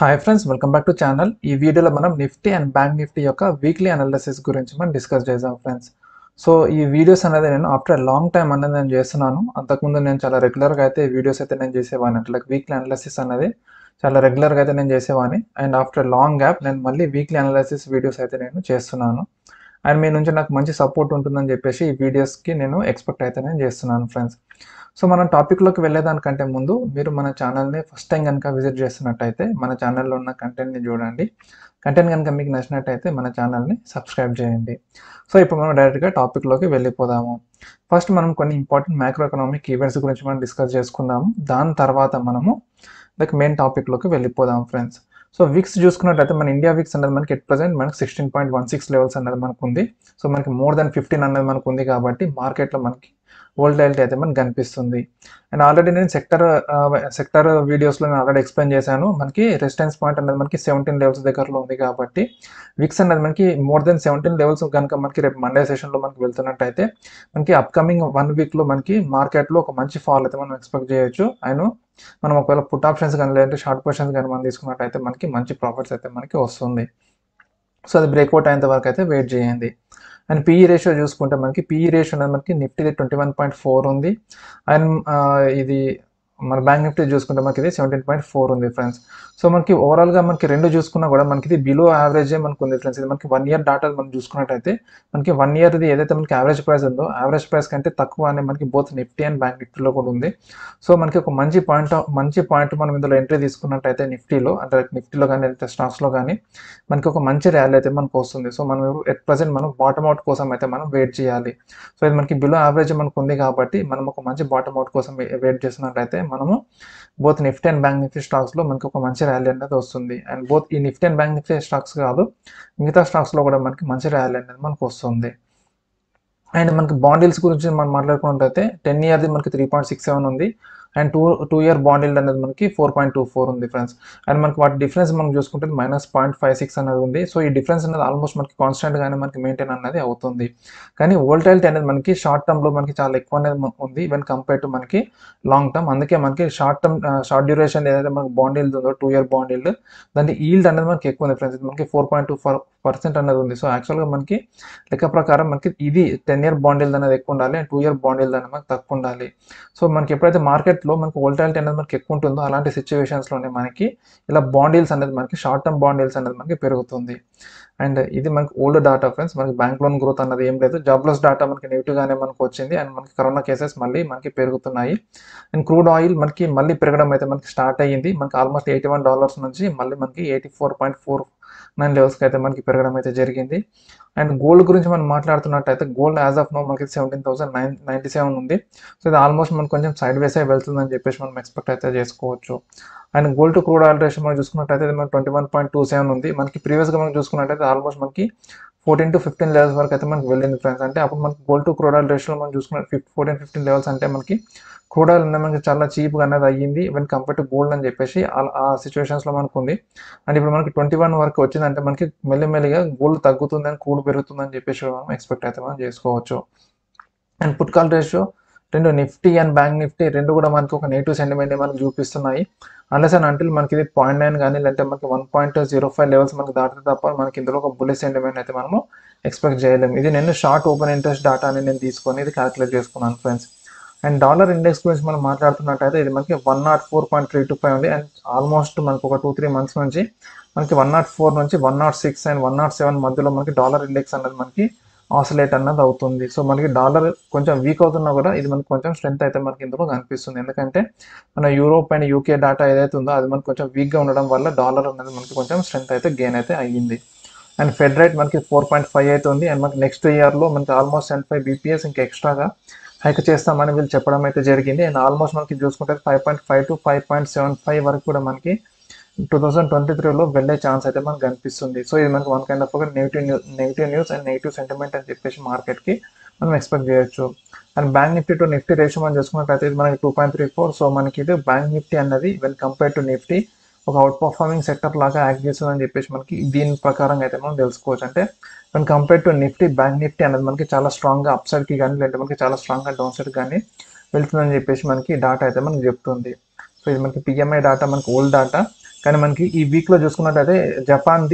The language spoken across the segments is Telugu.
hi friends welcome back to channel ఈ వీడియోలో మనం నిఫ్టీ అండ్ బ్యాంక్ నిఫ్టీ యొక్క వీక్లీ అనాలిసిస్ గురించి మనం డిస్కస్ చేద్దాం ఫ్రెండ్స్ సో ఈ వీడియోస్ అనేది నేను ఆఫ్టర్ లాంగ్ టైం అనేది నేను చేస్తున్నాను అంతకుముందు నేను చాలా రెగ్యులర్గా అయితే వీడియోస్ అయితే నేను చేసేవాడిని అంటే లైక్ వీక్లీ అనాలిసిస్ అనేది చాలా రెగ్యులర్గా అయితే నేను చేసేవాడిని అండ్ ఆఫ్టర్ లాంగ్ గ్యాప్ నేను మళ్ళీ వీక్లీ అనాలిసిస్ వీడియోస్ అయితే నేను చేస్తున్నాను అండ్ మీ నుంచి నాకు మంచి సపోర్ట్ ఉంటుందని చెప్పేసి ఈ వీడియోస్కి నేను ఎక్స్పెక్ట్ అయితే నేను చేస్తున్నాను ఫ్రెండ్స్ సో మనం టాపిక్లోకి వెళ్ళేదానికంటే ముందు మీరు మన ఛానల్ని ఫస్ట్ టైం కనుక విజిట్ చేస్తున్నట్టయితే మన ఛానల్లో ఉన్న కంటెంట్ని చూడండి కంటెంట్ కనుక మీకు నచ్చినట్టయితే మన ఛానల్ని సబ్స్క్రైబ్ చేయండి సో ఇప్పుడు మనం డైరెక్ట్గా టాపిక్లోకి వెళ్ళిపోదాము ఫస్ట్ మనం కొన్ని ఇంపార్టెంట్ మైక్రో ఎకనామిక్ ఈవెంట్స్ గురించి మనం డిస్కస్ చేసుకుందాము దాని తర్వాత మనము లైక్ మెయిన్ టాపిక్లోకి వెళ్ళిపోదాం ఫ్రెండ్స్ సో విక్స్ చూసుకున్నట్టయితే మన ఇండియా విక్స్ అనేది మనకి ఎట్ ప్రజెంట్ మనకి sixteen point one six levels అనేది మనకు ఉంది సో మనకి మోర్ దెన్ ఫిఫ్టీన్ అనేది మనకు ఉంది కాబట్టి మార్కెట్లో మనకి వోల్టాలిటీ అయితే మనకు కనిపిస్తుంది అండ్ ఆల్రెడీ నేను సెక్టర్ సెక్టర్ వీడియోస్లో నేను ఆల్రెడీ ఎక్స్ప్లెయిన్ చేశాను మనకి రెసిస్టెన్స్ పాయింట్ అనేది మనకి సెవెంటీన్ లెవెల్స్ దగ్గరలో ఉంది కాబట్టి విక్స్ అనేది మనకి మోర్ దెన్ సెవెంటీన్ లెవెల్స్ కనుక మనకి రేపు మండే సెషన్లో మనకి వెళ్తున్నట్టయితే మనకి అప్కమింగ్ వన్ వీక్లో మనకి మార్కెట్లో ఒక మంచి ఫాల్ అయితే మనం ఎక్స్పెక్ట్ చేయొచ్చు అండ్ మనం ఒకవేళ పుట్ ఆప్షన్స్ కానీ లేదంటే షార్ట్ పొజిషన్స్ కానీ మనం తీసుకున్నట్టయితే మనకి మంచి ప్రాఫిట్స్ అయితే మనకి వస్తుంది సో అది బ్రేక్అవుట్ అయ్యేంత వరకు అయితే వెయిట్ చేయండి అండ్ పీఈ రేషియో చూసుకుంటే మనకి పీఈ రేషియో అనేది మనకి నిఫ్టీది ట్వంటీ వన్ పాయింట్ ఫోర్ ఉంది అండ్ ఇది మన బ్యాంక్ నిఫ్టీ చూసుకుంటే మనకి ఇది సెవెంటీన్ పాయింట్ ఫోర్ ఉంది ఫ్రెండ్స్ సో మనకి ఓవరాల్గా మనకి రెండు చూసుకున్నా కూడా మనకి ఇది బిలో యావరేజే మనకు ఉంది ఫ్రెండ్స్ ఇది మనకి వన్ ఇయర్ డాటా మనం చూసుకున్నట్టయితే మనకి వన్ ఇయర్ది ఏదైతే మనకి యావరేజ్ ప్రైస్ ఉందో యావరేజ్ ప్రైస్ కంటే తక్కువ అనే మనకి బోత్ నిఫ్టీ అండ్ బ్యాంక్ నిఫ్టీలో కూడా ఉంది సో మనకి ఒక మంచి పాయింట్ మంచి పాయింట్ మనం ఇందులో ఎంట్రీ తీసుకున్నట్టయితే నిఫ్టీలో అంటే నిఫ్టీలో కానీ లేకపోతే స్టాక్స్లో కానీ మనకి ఒక మంచి ర్యాలీ అయితే మనకు వస్తుంది సో మనం ఎట్ ప్రజెంట్ మనం బాటమ్ అవుట్ కోసం అయితే మనం వెయిట్ చేయాలి సో ఇది మనకి బిలో యావరేజ్ మనకు ఉంది కాబట్టి మనం ఒక మంచి బాటమ్ అవుట్ కోసం వెయిట్ చేస్తున్నట్టయితే మనము both Nifty and bank Nifty స్టాక్స్లో మనకి ఒక మంచి ర్యాలీ అనేది వస్తుంది అండ్ బోత్ ఈ Nifty and bank Nifty stocks కాదు మిగతా స్టాక్స్లో కూడా మనకి మంచి ర్యాలీ అనేది మనకు వస్తుంది అండ్ మనకి బాండిల్స్ గురించి మనం మాట్లాడుకున్నట్టయితే టెన్ ఇయర్ది మనకి త్రీ పాయింట్ సిక్స్ సెవెన్ ఉంది and two two year bond yield అనేది మనకి ఫోర్ పాయింట్ టూ ఫోర్ ఉంది ఫ్రెండ్స్ అండ్ మనకి వాటి డిఫరెన్స్ మనం చూసుకుంటే మైనస్ పాయింట్ ఫైవ్ సిక్స్ అనేది ఉంది సో ఈ డిఫరెన్స్ అనేది ఆల్మోస్ట్ మనకి కాన్స్టెంట్గానే మనకి మెయింటైన్ అనేది అవుతుంది కానీ వోల్టాలిటీ అనేది మనకి షార్ట్ టర్మ్లో మనకి చాలా ఎక్కువ అనేది ఉంది ఈవెన్ కంపేర్ టు మనకి లాంగ్ టర్మ్ అందుకే మనకి షార్ట్ టర్మ్ షార్ట్ డ్యూరేషన్ ఏదైతే మనకి బాండ్ ఇల్డ్ ఉందో టూ ఇయర్ బాండ్ ఇల్డ్ దాని ఈల్డ్ అనేది మనకి ఎక్కువ ఉంది ఫ్రెండ్స్ మనకి four point two four percent అనేది ఉంది సో యాక్చువల్గా మనకి లెక్క ప్రకారం మనకి ఇది టెన్ ఇయర్ బాండ్ ఇల్డ్ అనేది ఎక్కువ ఉండాలి and two year bond yield అనేది మనకి తక్కువ ఉండాలి సో మనకి ఎప్పుడైతే మార్కెట్లో మనకి వోల్టాలిటీ అనేది మనకి ఎక్కువ ఉంటుందో అలాంటి సిచ్యువేషన్స్లోనే మనకి ఇలా బాండిల్స్ అనేది మనకి షార్ట్ టర్మ్ బాండిల్స్ అనేది మనకి పెరుగుతుంది అండ్ ఇది మనకి ఓల్డ్ డాటా ఫ్రెండ్స్ మనకి బ్యాంక్ లోన్ గ్రోత్ అన్నది ఏం లేదు జాబ్లెస్ డాటా మనకి నెగిటివ్గానే మనకు వచ్చింది అండ్ మనకి కరోనా కేసెస్ మళ్ళీ మనకి పెరుగుతున్నాయి అండ్ క్రూడ్ ఆయిల్ మనకి మళ్ళీ పెరగడం అయితే మనకి స్టార్ట్ అయ్యింది మనకి ఆల్మోస్ట్ ఎయిటీ వన్ డాలర్స్ నుంచి మళ్ళీ మనకి eighty four point four nine లెవెల్స్కి అయితే మనకి పెరగడం అయితే జరిగింది అండ్ గోల్డ్ గురించి మనం మాట్లాడుతున్నట్టయితే గోల్డ్ యాజ్ ఆఫ్ నో మనకి seventeen thousand nine ninety seven ఉంది సో ఇది ఆల్మోస్ట్ మనకు కొంచెం సైడ్ వేస్ అయి వెళ్తుందని చెప్పేసి మనం ఎక్స్పెక్ట్ అయితే చేసుకోవచ్చు and gold to crude oil ratio మనం చూసుకున్నట్టయితే ఇది మనకి twenty one point two seven ఉంది మనకి ప్రీవియస్గా మనం చూసుకున్నట్టయితే ఆల్మోస్ట్ మనకి ఫోర్టీన్ టు ఫిఫ్టీన్ లెవెల్స్ వరకు అయితే మనకి వెళ్ళింది ఫ్రెండ్స్ అంటే అప్పుడు మనకి gold to crude oil ratio మనం చూసుకున్న ఫిఫ్ ఫోర్టీన్ ఫిఫ్టీన్ లెవెల్స్ అంటే మనకి క్రూడ్ ఆయిల్ అనేది మనకి చాలా చీప్గా అనేది అయ్యింది వెన్ కంపేర్ టు గోల్డ్ అని చెప్పేసి ఆ సిచ్యువేషన్స్లో మనకు ఉంది అండ్ ఇప్పుడు మనకి ట్వంటీ వన్ వరకు వచ్చిందంటే మనకి మెల్లిమెల్లిగా గోల్డ్ తగ్గుతుంది అని క్రూడ్ పెరుగుతుంది అని చెప్పేసి మనం ఎక్స్పెక్ట్ అయితే మనం చేసుకోవచ్చు అండ్ పుట్ కాల్ రేషియో రెండు నిఫ్టీ అండ్ బ్యాంక్ నిఫ్టీ రెండు కూడా మనకి ఒక నెగిటివ్ సెంటిమెంట్ మనకి చూపిస్తున్నాయి అన్లెస్ అండ్ అంటిల్ మనకి ఇది పాయింట్ నైన్ కానీ లేదంటే మనకి one point zero five levels మనకి దాటితే తప్ప మనకి ఇందులో ఒక బుల్లెట్ సెంటిమెంట్ అయితే మనము ఎక్స్పెక్ట్ చేయలేము ఇది నేను షార్ట్ ఓపెన్ ఇంట్రెస్ట్ డాటాని నేను తీసుకొని ఇది క్యాలిక్యులేట్ చేసుకున్నాను ఫ్రెండ్స్ అండ్ డాలర్ ఇండెక్స్ గురించి మనం మాట్లాడుతున్నట్టయితే ఇది మనకి one naught four point three two five ఉంది అండ్ ఆల్మోస్ట్ మనకు ఒక టూ త్రీ మంత్స్ నుంచి మనకి వన్ నాట్ ఫోర్ నుంచి one naught six and one naught seven మధ్యలో మనకి డాలర్ ఇండెక్స్ అనేది మనకి ఆసిలేట్ అన్నది అవుతుంది సో మనకి డాలర్ కొంచెం వీక్ అవుతున్నా కూడా ఇది మనకి కొంచెం స్ట్రెంత్ అయితే మనకి ఇందులో కనిపిస్తుంది ఎందుకంటే మన యూరోప్ అండ్ యూకే డేటా ఏదైతే ఉందో అది మనకి కొంచెం వీక్గా ఉండడం వల్ల డాలర్ అనేది మనకి కొంచెం స్ట్రెంత్ అయితే గెయిన్ అయితే అయ్యింది అండ్ ఫెడ్ రేట్ మనకి ఫోర్ పాయింట్ ఫైవ్ అయితే ఉంది అండ్ మనకి నెక్స్ట్ ఇయర్లో మనకి ఆల్మోస్ట్ సెవెంటీ ఫైవ్ బీపీఎస్ ఇంకా ఎక్స్ట్రాగా హైక్ చేస్తామని వీళ్ళు చెప్పడం అయితే జరిగింది అండ్ ఆల్మోస్ట్ మనకి చూసుకుంటే five point five to five point seven five వరకు కూడా మనకి టూ థౌసండ్ ట్వంటీ త్రీలో వెళ్ళే ఛాన్స్ అయితే మనకు కనిపిస్తుంది సో ఇది మనకి వన్ కైండ్ ఆఫ్ ఒక negative news negative news and negative sentiment అని చెప్పేసి మార్కెట్కి మనం ఎక్స్పెక్ట్ చేయొచ్చు and bank Nifty to Nifty ratio మనం చూసుకున్నట్లయితే ఇది మనకి two point three four so మనకి ఇది బ్యాంక్ నిఫ్టీ అన్నది వెన్ కంపేర్ టు నిఫ్టీ ఒక అవుట్ పర్ఫార్మింగ్ సెక్టర్ లాగా యాక్ట్ చేస్తుందని చెప్పేసి మనకి దీని ప్రకారం అయితే మనం తెలుసుకోవచ్చు అంటే one compare to Nifty bank Nifty అనేది మనకి చాలా స్ట్రాంగ్గా అప్ సైడ్కి కానీ లేదంటే మనకి చాలా స్ట్రాంగ్గా డౌన్ సైడ్ కానీ వెళ్తుందని చెప్పేసి మనకి డాటా అయితే మనకి చెప్తుంది సో ఇది మనకి పిఎంఐ డాటా మనకి ఓల్డ్ డాటా కానీ మనకి ఈ వీక్లో చూసుకున్నట్టయితే జపాన్ది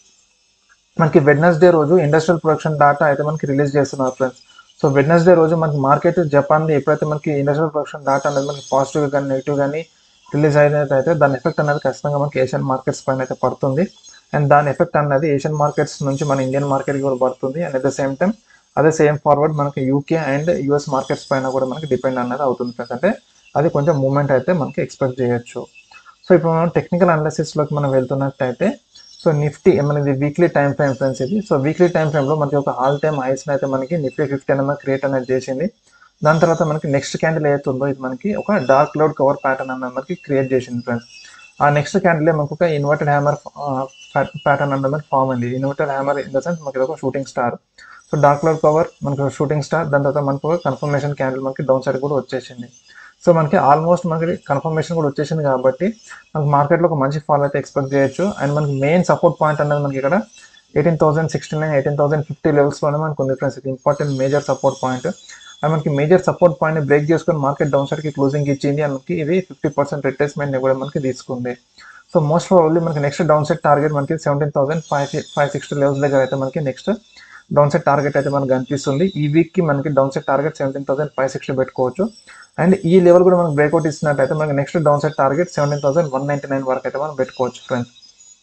మనకి వెడ్నెస్డే రోజు ఇండస్ట్రియల్ ప్రొడక్షన్ డేటా అయితే మనకి రిలీజ్ చేస్తున్నారు ఫ్రెండ్స్ సో వెడ్నెస్డే రోజు మనకి మార్కెట్ జపాన్ది ఎప్పుడైతే మనకి ఇండస్ట్రియల్ ప్రొడక్షన్ డేటా అనేది మనకి పాజిటివ్ కానీ నెగిటివ్ కానీ రిలీజ్ అయినట్టయితే దాని ఎఫెక్ట్ అనేది ఖచ్చితంగా మనకి ఏషియన్ మార్కెట్స్ పైన అయితే పడుతుంది అండ్ దాని ఎఫెక్ట్ అనేది ఏషియన్ మార్కెట్స్ నుంచి మన ఇండియన్ మార్కెట్కి కూడా పడుతుంది and at the same time అదే సేమ్ ఫార్వర్డ్ మనకి యూకే అండ్ యూఎస్ మార్కెట్స్ పైన కూడా మనకి డిపెండ్ అనేది అవుతుంది ఫ్రెండ్స్ అంటే అది కొంచెం మూమెంట్ అయితే మనకి ఎక్స్పెక్ట్ చేయొచ్చు సో ఇప్పుడు మనం టెక్నికల్ అనాలిసిస్లోకి మనం వెళ్తున్నట్టయితే సో నిఫ్టీ మనది వీక్లీ టైం ఫ్రేమ్ ఫ్రెండ్స్ ఇది సో వీక్లీ టైం ఫ్రేమ్లో మనకి ఒక ఆల్ టైమ్ హైస్ అయితే మనకి నిఫ్టీ ఫిఫ్టీ అనేది క్రియేట్ అనేది చేసింది దాని తర్వాత మనకి నెక్స్ట్ క్యాండిల్ ఏదైతుందో ఇది మనకి ఒక డార్క్ క్లౌడ్ కవర్ ప్యాటర్న్ అనేది మనకి క్రియేట్ చేసింది ఫ్రెండ్స్ ఆ నెక్స్ట్ క్యాండిల్ మనకు ఒక ఇన్వర్టెడ్ హ్యామర్ ప్యాటర్న్ అనేది మనకి ఫామ్ అయింది inverted hammer in the sense మనకి ఇది ఒక shooting star so dark cloud cover మనకు షూటింగ్ స్టార్ దాని తర్వాత మనకు ఒక కన్ఫర్మేషన్ క్యాండిల్ మనకి డౌన్ సైడ్ కూడా వచ్చేసింది సో మనకి ఆల్మోస్ట్ మనకి కన్ఫర్మేషన్ కూడా వచ్చేసింది కాబట్టి మనకి మార్కెట్లో ఒక మంచి ఫాల్ అయితే ఎక్స్పెక్ట్ చేయొచ్చు అండ్ మనకి మెయిన్ సపోర్ట్ పాయింట్ అనేది మనకి ఇక్కడ eighteen thousand sixty nine eighteen thousand fifty లెవెల్స్లోనే మనకు ఉంది ఫ్రెండ్స్ ఇది important major support point and మనకి మేజర్ సపోర్ట్ పాయింట్ బ్రేక్ చేసుకొని మార్కెట్ డౌన్ సైడ్కి క్లోజింగ్ ఇచ్చింది అండ్ మనకి ఇది ఫిఫ్టీ పర్సెంట్ రిట్రేస్మెంట్ కూడా మనకి తీసుకుంది సో మోస్ట్ ప్రాబ్లీ మనకి నెక్స్ట్ డౌన్ సైడ్ టార్గెట్ మనకి seventeen thousand five five sixty levels దగ్గర అయితే మనకి నెక్స్ట్ డౌన్ సైడ్ టార్గెట్ అయితే మనకు కనిపిస్తుంది ఈ వీక్కి మనకి down side target seventeen thousand five sixty పెట్టుకోవచ్చు అండ్ ఈ లెవెల్ కూడా మనకి బ్రేక్అవుట్ ఇచ్చినట్టయితే మనకి next down side target seventeen thousand one ninety nine వరకు అయితే మనం పెట్టుకోవచ్చు ఫ్రెండ్స్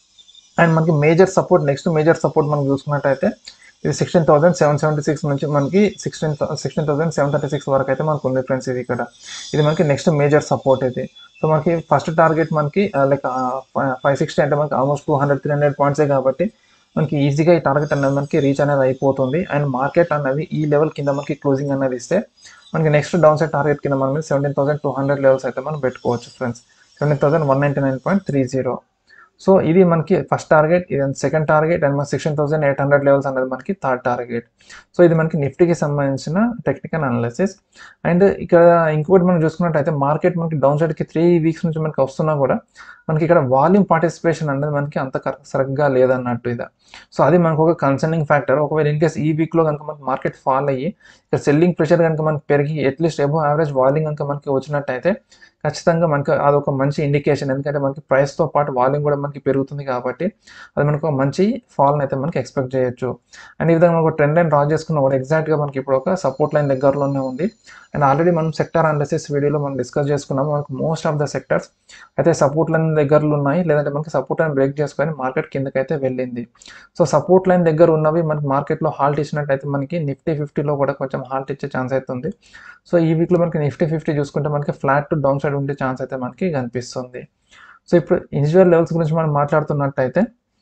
అండ్ మనకి major support next major support మనం చూసుకున్నట్టయితే ఇది sixteen thousand seven seventy six నుంచి మనకి sixteen sixteen thousand seven thirty six వరకు అయితే మనకు ఉంది ఫ్రెండ్స్ ఇది ఇక్కడ ఇది మనకి నెక్స్ట్ మేజర్ సపోర్ట్ ఇది సో మనకి ఫస్ట్ టార్గెట్ మనకి లైక్ ఫైవ్ సిక్స్టీ అంటే మనకి almost two hundred three hundred పాయింట్సే కాబట్టి మనకి ఈజీగా ఈ టార్గెట్ అనేది మనకి రీచ్ అనేది అయిపోతుంది అండ్ మార్కెట్ అనేది ఈ లెవెల్ కింద మనకి క్లోజింగ్ అనేది ఇస్తే మనకి నెక్స్ట్ డౌన్ సైడ్ టార్గెట్ కింద మనం seventeen thousand two hundred levels అయితే మనం పెట్టుకోవచ్చు friends seventeen thousand one ninety nine point three zero so ఇది మనకి ఫస్ట్ టార్గెట్ ఇది సెకండ్ టార్గెట్ అండ్ మన sixteen thousand eight hundred levels అనేది మనకి థర్డ్ టార్గెట్ సో ఇది మనకి నిఫ్టీకి సంబంధించిన టెక్నికల్ అనాలిసిస్ అండ్ ఇక్కడ ఇంకొకటి మనం చూసుకున్నట్టయితే మార్కెట్ మనకి డౌన్ సైడ్కి త్రీ వీక్స్ నుంచి మనకి వస్తున్నా కూడా మనకి ఇక్కడ వాల్యూమ్ పార్టిసిపేషన్ అనేది మనకి అంత సరిగ్గా లేదన్నట్టు ఇది సో అది మనకు ఒక కన్సర్నింగ్ ఫ్యాక్టర్ ఒకవేళ ఇన్ కేస్ ఈ వీక్లో కనుక మనకి మార్కెట్ ఫాల్ అయ్యి ఇక్కడ సెల్లింగ్ ప్రెషర్ కనుక మనకి పెరిగి అట్లీస్ట్ ఎబో యావరేజ్ వాల్యూమ్ కనుక మనకి వచ్చినట్టయితే ఖచ్చితంగా మనకి అదొక మంచి ఇండికేషన్ ఎందుకంటే మనకి ప్రైస్తో పాటు వాల్యూమ్ కూడా మనకి పెరుగుతుంది కాబట్టి అది మనకు ఒక మంచి ఫాల్ని అయితే మనకి ఎక్స్పెక్ట్ చేయొచ్చు అండ్ ఈ విధంగా మనకు ట్రెండ్ లైన్ డ్రా చేసుకున్న కూడా ఎగ్జాక్ట్గా మనకి ఇప్పుడు ఒక సపోర్ట్ లైన్ దగ్గరలోనే ఉంది అండ్ ఆల్రెడీ మనం సెక్టర్ అనాలిసిస్ వీడియోలో మనం డిస్కస్ చేసుకున్నాము మనకు మోస్ట్ ఆఫ్ ద సెక్టర్స్ అయితే సపోర్ట్ లైన్ దగ్గరలో ఉన్నాయి లేదంటే మనకి సపోర్ట్ లైన్ బ్రేక్ చేసుకొని మార్కెట్ కిందకైతే వెళ్ళింది సో సపోర్ట్ లైన్ దగ్గర ఉన్నవి మనకి మార్కెట్లో హాల్ట్ ఇచ్చినట్టయితే మనకి నిఫ్టీ ఫిఫ్టీలో కూడా కొంచెం హాల్ట్ ఇచ్చే ఛాన్స్ అయితే ఉంది సో ఈ వీక్లో మనకి నిఫ్టీ ఫిఫ్టీ చూసుకుంటే మనకి ఫ్లాట్ టు డౌన్ సైడ్ ఉండే ఛాన్స్ అయితే మనకి కనిపిస్తుంది సో ఇప్పుడు ఇండివిజువల్ లెవెల్స్ గురించి మనం మాట్లాడుతున్నట్టయితే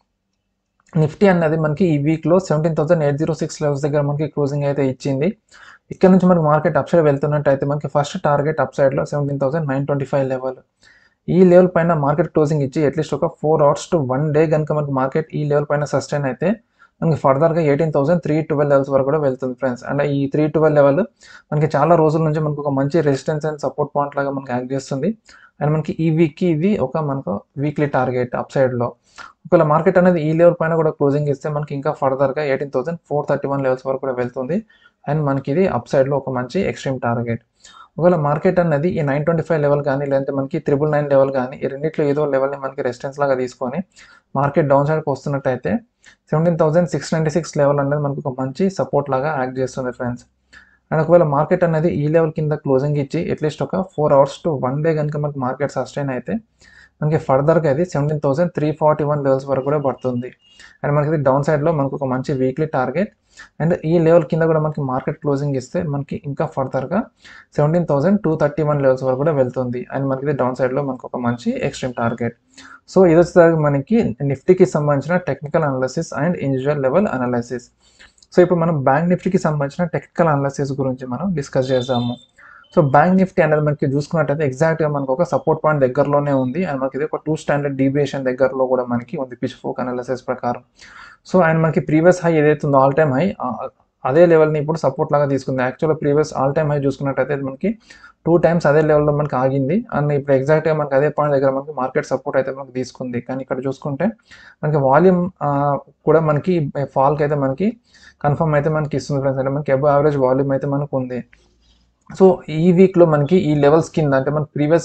నిఫ్టీ అన్నది మనకి ఈ వీక్లో seventeen thousand eight zero six levels దగ్గర మనకి క్లోజింగ్ అయితే ఇచ్చింది ఇక్కడ నుంచి మనకి మార్కెట్ అప్ సైడ్ వెళ్తున్నట్టయితే మనకి ఫస్ట్ టార్గెట్ అప్ సైడ్లో seventeen thousand nine twenty five level ఈ లెవెల్ పైన మార్కెట్ క్లోజింగ్ ఇచ్చి అట్లీస్ట్ ఒక four hours to one day కనుక మనకి మార్కెట్ ఈ లెవెల్ పైన సస్టైన్ అయితే మనకి ఫర్దర్గా eighteen thousand three twelve levels వరకు కూడా వెళ్తుంది ఫ్రెండ్స్ అండ్ ఈ త్రీ ట్వెల్వ్ లెవెల్ మనకి చాలా రోజుల నుంచి మనకు ఒక మంచి రెసిస్టెన్స్ అండ్ సపోర్ట్ పాయింట్ లాగా మనకి యాక్ట్ చేస్తుంది అండ్ మనకి ఈ వీక్కి ఇది ఒక మనకు వీక్లీ టార్గెట్ అప్ సైడ్లో ఒకవేళ మార్కెట్ అనేది ఈ లెవెల్ పైన కూడా క్లోజింగ్ ఇస్తే మనకి ఇంకా ఫర్దర్గా eighteen thousand four thirty one levels వరకు కూడా వెళ్తుంది అండ్ మనకి ఇది అప్ సైడ్లో ఒక మంచి ఎక్స్ట్రీమ్ టార్గెట్ ఒకవేళ మార్కెట్ అనేది ఈ నైన్ ట్వంటీ ఫైవ్ లెవెల్ కానీ లేదంటే మనకి త్రిబుల్ నైన్ లెవెల్ కానీ ఈ రెండిట్లో ఏదో లెవెల్ని మనకి రెసిస్టెన్స్ లాగా తీసుకొని మార్కెట్ డౌన్ సైడ్కి వస్తున్నట్టయితే seventeen thousand six ninety six level అనేది మనకు ఒక మంచి సపోర్ట్ లాగా యాక్ట్ చేస్తుంది ఫ్రెండ్స్ అండ్ ఒకవేళ మార్కెట్ అనేది ఈ లెవెల్ కింద క్లోజింగ్ ఇచ్చి అట్లీస్ట్ ఒక four hours to one day కనుక మనకి మార్కెట్ సస్టైన్ అయితే మనకి ఫర్దర్గా ఇది seventeen thousand three forty one levels వరకు కూడా పడుతుంది అండ్ మనకి డౌన్ సైడ్లో మనకు ఒక మంచి వీక్లీ టార్గెట్ అండ్ ఈ లెవెల్ కింద కూడా మనకి మార్కెట్ క్లోజింగ్ ఇస్తే మనకి ఇంకా ఫర్దర్గా seventeen thousand two thirty one levels వరకు కూడా వెళ్తుంది అండ్ మనకి డౌన్ సైడ్లో మనకు ఒక మంచి ఎక్స్ట్రీమ్ టార్గెట్ సో ఇది వచ్చేసరికి మనకి నిఫ్టీకి సంబంధించిన technical analysis and individual level analysis so ఇప్పుడు మనం బ్యాంక్ నిఫ్టీకి సంబంధించిన టెక్నికల్ అనాలిసిస్ గురించి మనం డిస్కస్ చేద్దాము సో బ్యాంక్ నిఫ్టీ అనేది మనకి చూసుకున్నట్టయితే ఎగ్జాక్ట్గా మనకు ఒక సపోర్ట్ పాయింట్ దగ్గరలోనే ఉంది అండ్ మనకి ఇది ఒక టూ స్టాండర్డ్ డీవియేషన్ దగ్గరలో కూడా మనకి ఉంది పిచ్ ఫోక్ అనాలిసిస్ ప్రకారం సో అండ్ మనకి ప్రీవియస్ హై ఏదైతే ఉందో ఆల్ టైమ్ హై అదే లెవెల్ని ఇప్పుడు సపోర్ట్ లాగా తీసుకుంది యాక్చువల్గా ప్రీవియస్ ఆల్ టైమ్ హై చూసుకున్నట్టయితే మనకి టూ టైమ్స్ అదే లెవెల్లో మనకి ఆగింది అండ్ ఇప్పుడు ఎగ్జాక్ట్గా మనకి అదే పాయింట్ దగ్గర మనకి మార్కెట్ సపోర్ట్ అయితే మనకి తీసుకుంది కానీ ఇక్కడ చూసుకుంటే మనకి వాల్యూమ్ కూడా మనకి ఫాల్కి అయితే మనకి కన్ఫర్మ్ అయితే మనకి ఇస్తుంది ఫ్రెండ్స్ అంటే మనకి అబో యావరేజ్ వాల్యూమ్ అయితే మనకు ఉంది సో ఈ వీక్లో మనకి ఈ లెవెల్స్ కింద అంటే మనకి ప్రీవియస్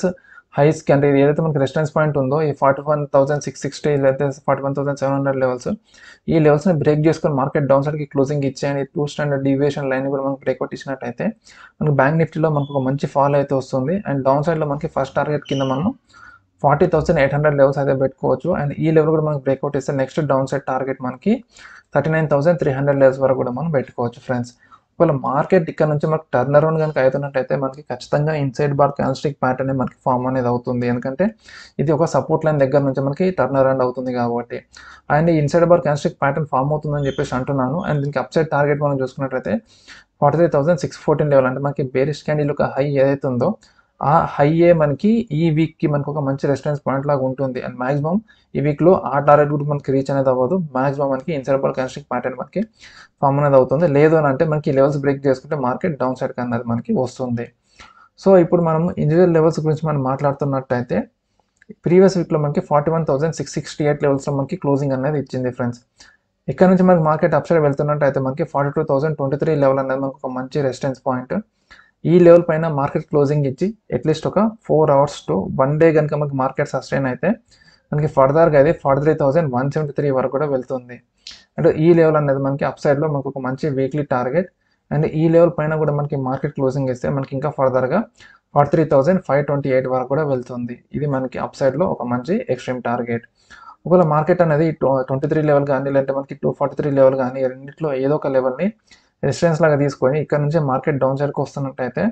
హైస్కి అంటే ఇది ఏదైతే మనకి రెస్టారెన్స్ పాయింట్ ఉందో ఈ forty one thousand six sixty లేదా forty one thousand seven hundred levels ఈ లెవెల్స్ని బ్రేక్ చేసుకొని మార్కెట్ డౌన్ సైడ్కి క్లోజింగ్ ఇచ్చేయండి టూ స్టాండర్డ్ డివియేషన్ లైన్ కూడా మనకి బ్రేక్అవుట్ ఇచ్చినట్టయితే మనకి బ్యాంక్ నిఫ్టీలో మనకు ఒక మంచి ఫాల్ అయితే వస్తుంది అండ్ డౌన్ సైడ్లో మనకి ఫస్ట్ టార్గెట్ కింద మనం forty thousand eight hundred levels అయితే పెట్టుకోవచ్చు అండ్ ఈ లెవెల్ కూడా మనకి బ్రేక్అవుట్ ఇస్తే నెక్స్ట్ డౌన్ సైడ్ టార్గెట్ మనకి thirty nine thousand three hundred levels వరకు కూడా మనం పెట్టుకోవచ్చు ఫ్రెండ్స్ ఒకవేళ మార్కెట్ ఇక్కడ నుంచి మనకి టర్న్ అరౌండ్ కనుక అవుతున్నట్టయితే మనకి ఖచ్చితంగా ఇన్సైడ్ బార్ క్యాన్స్టిక్ ప్యాటర్న్ మనకి ఫామ్ అనేది అవుతుంది ఎందుకంటే ఇది ఒక సపోర్ట్ లైన్ దగ్గర నుంచి మనకి టర్న్ అరౌండ్ అవుతుంది కాబట్టి and inside bar candlestick pattern form అవుతుందని చెప్పేసి అంటున్నాను అండ్ దీనికి అప్సైడ్ టార్గెట్ మనం చూసుకున్నట్లయితే forty three thousand six fourteen level అంటే మనకి బేరిష్ క్యాండిల్ ఒక హై ఏదైతే ఉందో ఆ హైయే మనకి ఈ వీక్కి మనకు ఒక మంచి రెస్టారెన్స్ పాయింట్ లాగా ఉంటుంది అండ్ మాక్సిమం ఈ వీక్లో ఆ టార్గెట్ కూడా మనకి రీచ్ అనేది అవ్వదు మాక్సిమం మనకి ఇన్సైడబుల్ కన్స్ట్రక్ట్ ప్యాటర్న్ మనకి ఫామ్ అనేది అవుతుంది లేదు అని అంటే మనకి లెవెల్స్ బ్రేక్ చేసుకుంటే మార్కెట్ డౌన్ సైడ్ అన్నది మనకి వస్తుంది సో ఇప్పుడు మనం ఇండివిజువల్ లెవెల్స్ గురించి మనం మాట్లాడుతున్నట్టయితే ప్రీవియస్ వీక్లో మనకి forty one thousand six sixty eight లెవెల్స్లో మనకి క్లోజింగ్ అనేది ఇచ్చింది ఫ్రెండ్స్ ఇక్కడ నుంచి మనకి మార్కెట్ అప్ సైడ్ వెళ్తున్నట్టయితే మనకి forty two thousand twenty three level అనేది మనకు ఒక మంచి రెసిస్టెన్స్ పాయింట్ ఈ లెవెల్ పైన మార్కెట్ క్లోజింగ్ ఇచ్చి అట్లీస్ట్ ఒక four hours to one day కనుక మనకి మార్కెట్ సస్టైన్ అయితే మనకి ఫర్దర్గా అయితే forty three thousand one seventy three వరకు కూడా వెళ్తుంది అంటే ఈ లెవెల్ అనేది మనకి అప్ సైడ్లో మనకు ఒక మంచి వీక్లీ టార్గెట్ అండ్ ఈ లెవెల్ పైన కూడా మనకి మార్కెట్ క్లోజింగ్ ఇస్తే మనకి ఇంకా ఫర్దర్గా forty three thousand five twenty eight వరకు కూడా వెళ్తుంది ఇది మనకి అప్ సైడ్లో ఒక మంచి ఎక్స్ట్రీమ్ టార్గెట్ ఒకవేళ మార్కెట్ అనేది ట్వంటీ త్రీ లెవెల్ కానీ లేదంటే మనకి టూ ఫార్టీ త్రీ లెవెల్ కానీ రెండింటిలో ఏదో ఒక లెవెల్ని రెసిస్టెన్స్ లాగా తీసుకొని ఇక్కడ నుంచి మార్కెట్ డౌన్ సైడ్కి వస్తున్నట్టయితే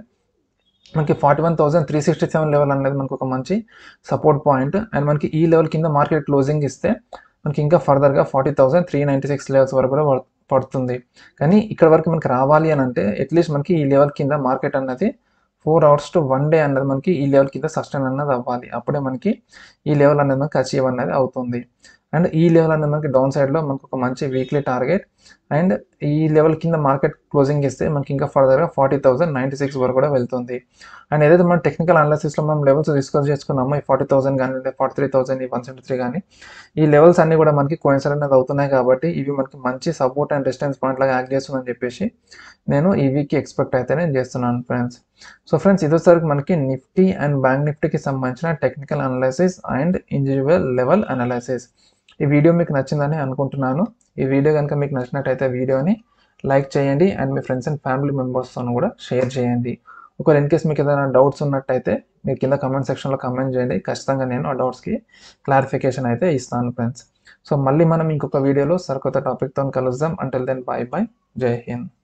మనకి forty one thousand three sixty seven level అనేది మనకు ఒక మంచి సపోర్ట్ పాయింట్ అండ్ మనకి ఈ లెవెల్ కింద మార్కెట్ క్లోజింగ్ ఇస్తే మనకి ఇంకా ఫర్దర్గా forty thousand three ninety six levels వరకు కూడా పడు- పడుతుంది కానీ ఇక్కడ వరకు మనకి రావాలి అని అంటే అట్లీస్ట్ మనకి ఈ లెవెల్ కింద మార్కెట్ అన్నది four hours to one day అన్నది మనకి ఈ లెవెల్ కింద సస్టైన్ అన్నది అవ్వాలి అప్పుడే మనకి ఈ లెవెల్ అనేది మనకి అచీవ్ అనేది అవుతుంది అండ్ ఈ లెవెల్ అనేది మనకి డౌన్ సైడ్లో మనకు ఒక మంచి వీక్లీ టార్గెట్ అండ్ ఈ లెవెల్ కింద మార్కెట్ క్లోజింగ్ ఇస్తే మనకి ఇంకా ఫర్దర్గా ఫార్టీ థౌసండ్ నైంటీ సిక్స్ వరకు కూడా వెళ్తుంది అండ్ ఏదైతే మనం టెక్నికల్ అనాలిసిస్లో మనం లెవెల్స్ డిస్కస్ చేసుకున్నామో ఈ ఫార్టీ థౌసండ్ కానీ లేదా ఫార్టీ త్రీ థౌసండ్ ఈ వన్ సెవెంటీ త్రీ కానీ ఈ లెవెల్స్ అన్ని కూడా మనకి కోయిన్సైడ్ అనేది అవుతున్నాయి కాబట్టి ఇవి మనకి మంచి సపోర్ట్ అండ్ డిస్టెన్స్ పాయింట్ లాగా యాక్ట్ చేస్తుందని చెప్పేసి నేను ఈ వీక్కి ఎక్స్పెక్ట్ అయితే నేను చేస్తున్నాను ఫ్రెండ్స్ సో ఫ్రెండ్స్ ఇదోసరికి మనకి నిఫ్టీ అండ్ బ్యాంక్ నిఫ్టీకి సంబంధించిన technical analysis and individual level analysis ఈ వీడియో మీకు నచ్చిందని అనుకుంటున్నాను ఈ వీడియో కనుక మీకు నచ్చినట్టయితే వీడియోని లైక్ చేయండి అండ్ మీ ఫ్రెండ్స్ అండ్ ఫ్యామిలీ మెంబర్స్తో కూడా షేర్ చేయండి ఒకవేళ ఇన్ కేస్ మీకు ఏదైనా డౌట్స్ ఉన్నట్టయితే మీరు కింద కమెంట్ సెక్షన్లో కమెంట్ చేయండి ఖచ్చితంగా నేను ఆ డౌట్స్కి క్లారిఫికేషన్ అయితే ఇస్తాను ఫ్రెండ్స్ సో మళ్ళీ మనం ఇంకొక వీడియోలో సరికొత్త టాపిక్తో కలుద్దాం అంటిల్ దెన్ బాయ్ బాయ్ జై హింద్